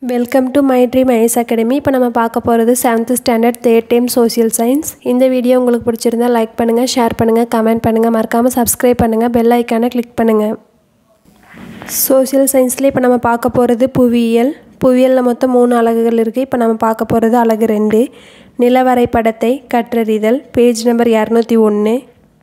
welcome to my dream ice academy இப்போ நம்ம பார்க்க போகிறது seventh standard third time social science இந்த வீடியோ உங்களுக்கு பிடிச்சிருந்தா லைக் பண்ணுங்கள் ஷேர் பண்ணுங்கள் கமெண்ட் பண்ணுங்கள் மறக்காமல் சப்ஸ்கிரைப் பண்ணுங்கள் பெல் ஐக்கானை கிளிக் பண்ணுங்கள் சோஷியல் சயின்ஸில் இப்போ நம்ம பார்க்க போகிறது புவியியல் புவியியலில் மொத்தம் மூணு அலகுகள் இருக்குது இப்போ நம்ம பார்க்க போகிறது அலகு ரெண்டு நிலவரைபடத்தை கற்றறிதல் பேஜ் நம்பர் இரநூத்தி ஒன்று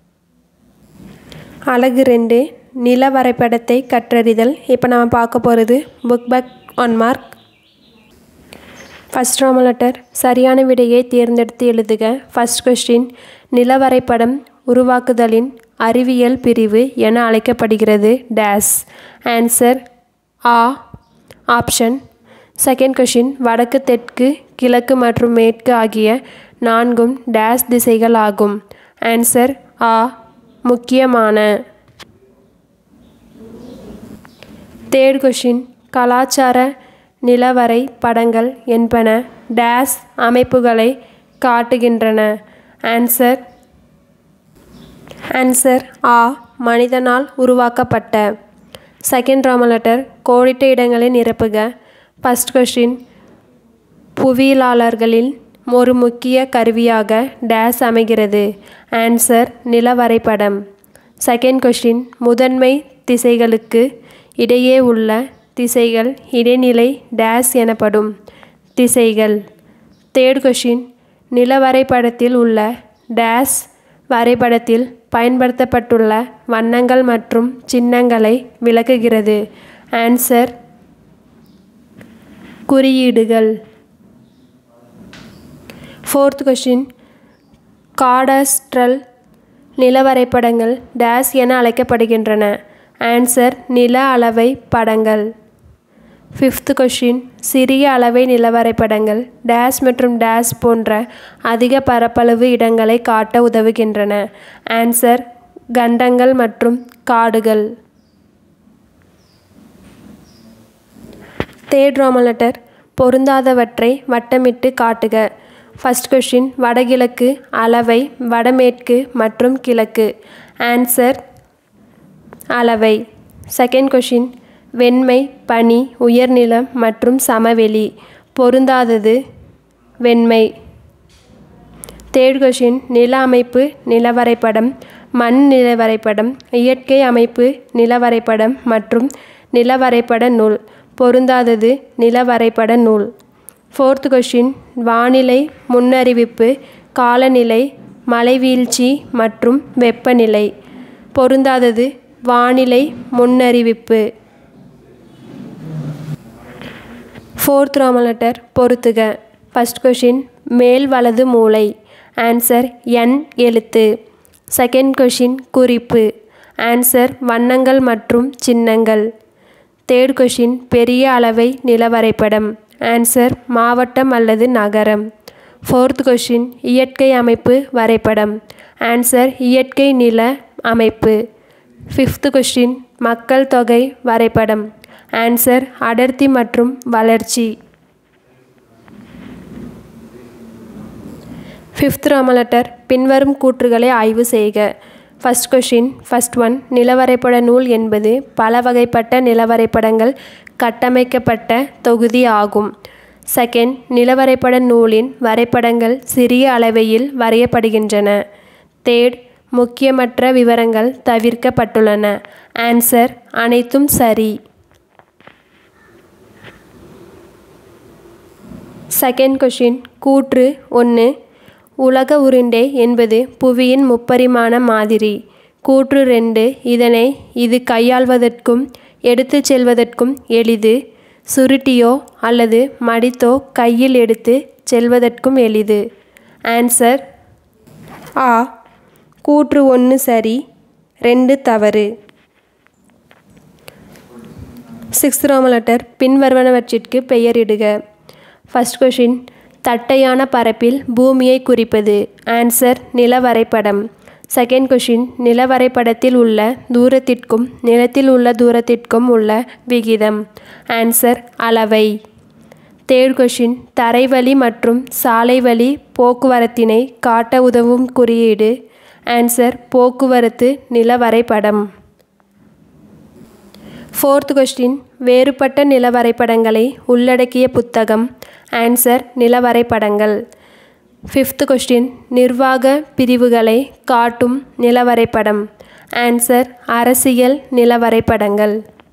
அலகு ரெண்டு நில வரைபடத்தை கற்றறிதல் இப்போ நம்ம பார்க்க போகிறது book back one mark first roman letter சரியான விடையை தேர்ந்தெடுத்து எழுதுக ஃபஸ்ட் கொஸ்டின் நில வரைபடம் உருவாக்குதலின் அறிவியல் பிரிவு என அழைக்கப்படுகிறது dash answer A option second question வடக்கு தெற்கு கிழக்கு மற்றும் மேற்கு ஆகிய நான்கும் டேஸ் திசைகள் ஆகும் ஆன்சர் ஆ முக்கியமான தேர்ட் கொஷின் கலாச்சார நிலவரை படங்கள் என்பன டேஸ் அமைப்புகளை காட்டுகின்றன ஆன்சர் ஆன்சர் ஆ மனிதனால் உருவாக்கப்பட்ட செகண்ட் ராமலெட்டர் கோடிட்ட இடங்களை நிரப்புக ஃபஸ்ட் கொஷின் புவியியலாளர்களில் ஒரு முக்கிய கருவியாக டேஸ் அமைகிறது ஆன்சர் நிலவரைபடம் செகண்ட் கொஷின் முதன்மை திசைகளுக்கு இடையே உள்ள திசைகள் இடைநிலை டேஸ் எனப்படும் திசைகள் தேர்ட் கொஷின் நிலவரைபடத்தில் உள்ள டேஸ் வரைபடத்தில் பயன்படுத்தப்பட்டுள்ள வண்ணங்கள் மற்றும் சின்னங்களை விளக்குகிறது ஆன்சர் குறியீடுகள் ஃபோர்த் கொஷின் காடஸ்ட்ரல் நிலவரைபடங்கள் டேஸ் என அழைக்கப்படுகின்றன ஆன்சர் நில அளவை படங்கள் ஃபிஃப்த் கொஷின் சிறிய அளவை நிலவரைபடங்கள் டேஸ் மற்றும் டேஸ் போன்ற அதிக பரப்பளவு இடங்களை காட்ட உதவுகின்றன ஆன்சர் கண்டங்கள் மற்றும் காடுகள் தேர்ட் ரோமலெட்டர் பொருந்தாதவற்றை வட்டமிட்டு காட்டுக ஃபஸ்ட் கொஷின் வடகிழக்கு அளவை வடமேற்கு மற்றும் கிழக்கு ஆன்சர் அளவை செகண்ட் கொஷின் வெண்மை பனி உயர்நிலம் மற்றும் சமவெளி பொருந்தாதது வெண்மை தேர்ட் கொஷின் நில அமைப்பு நிலவரைபடம் மண் நிலவரைபடம் இயற்கை அமைப்பு நிலவரைபடம் மற்றும் நிலவரைபட நூல் பொருந்தாதது நிலவரைபட நூல் ஃபோர்த் கொஷின் வானிலை முன்னறிவிப்பு காலநிலை மழைவீழ்ச்சி மற்றும் வெப்பநிலை பொருந்தாதது வானிலை முன்னறிவிப்பு ஃபோர்த் ராமலெட்டர் பொறுத்துக ஃபஸ்ட் கொஷின் மேல் வலது மூளை ஆன்சர் என் எழுத்து செகண்ட் கொஷின் குறிப்பு ஆன்சர் வண்ணங்கள் மற்றும் சின்னங்கள் தேர்ட் கொஷின் பெரிய அளவை நிலவரைபடம் ஆன்சர் மாவட்டம் அல்லது நகரம் ஃபோர்த் கொஷின் இயற்கை அமைப்பு வரைபடம் ஆன்சர் இயற்கை நில அமைப்பு ஃபிஃப்த் கொஷின் மக்கள் தொகை வரைபடம் ஆன்சர் அடர்த்தி மற்றும் வளர்ச்சி ஃபிஃப்த் ராமலெட்டர் பின்வரும் கூற்றுகளை ஆய்வு செய்க ஃபஸ்ட் கொஷின் ஃபஸ்ட் ஒன் நிலவரைபட நூல் என்பது பல வகைப்பட்ட நிலவரைபடங்கள் கட்டமைக்கப்பட்ட தொகுதி ஆகும் செகண்ட் நிலவரைபட நூலின் வரைபடங்கள் சிறிய அளவையில் வரையப்படுகின்றன தேர்ட் முக்கியமற்ற விவரங்கள் தவிர்க்கப்பட்டுள்ளன ஆன்சர் அனைத்தும் சரி செகண்ட் கொஷின் கூற்று ஒன்று உலக உருண்டை என்பது புவியின் முப்பரிமாண மாதிரி கூற்று ரெண்டு இதனை இது கையாள்வதற்கும் எடுத்துச் செல்வதற்கும் எளிது சுருட்டியோ அல்லது மடித்தோ கையில் எடுத்து செல்வதற்கும் எளிது ஆன்சர் ஆ கூற்று ஒன்று சரி ரெண்டு தவறு சிக்ஸ்த் ரோமலெட்டர் பின்வருவனவற்றிற்கு பெயரிடுக ஃபஸ்ட் கொஷின் தட்டையான பரப்பில் பூமியை குறிப்பது ஆன்சர் நிலவரைபடம் செகண்ட் கொஷின் நிலவரைபடத்தில் உள்ள தூரத்திற்கும் நிலத்தில் உள்ள தூரத்திற்கும் உள்ள விகிதம் ஆன்சர் அளவை தேர்ட் கொஷின் தரைவழி மற்றும் சாலை வழி போக்குவரத்தினை காட்ட உதவும் குறியீடு ஆன்சர் போக்குவரத்து நிலவரைபடம் ஃபோர்த் கொஸ்டின் வேறுபட்ட நில வரைபடங்களை உள்ளடக்கிய புத்தகம் ஆன்சர் நில வரைபடங்கள் ஃபிஃப்த் கொஸ்டின் நிர்வாக பிரிவுகளை காட்டும் நில வரைபடம் ஆன்சர் அரசியல் நில வரைபடங்கள்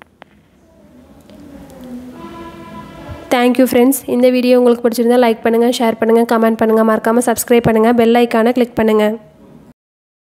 தேங்க்யூ ஃப்ரெண்ட்ஸ் இந்த வீடியோ உங்களுக்கு பிடிச்சிருந்தா லைக் பண்ணுங்கள் ஷேர் பண்ணுங்கள் கமெண்ட் பண்ணுங்கள் மறக்காமல் சப்ஸ்கிரைப் பண்ணுங்கள் பெல் ஐக்கானை கிளிக் பண்ணுங்கள்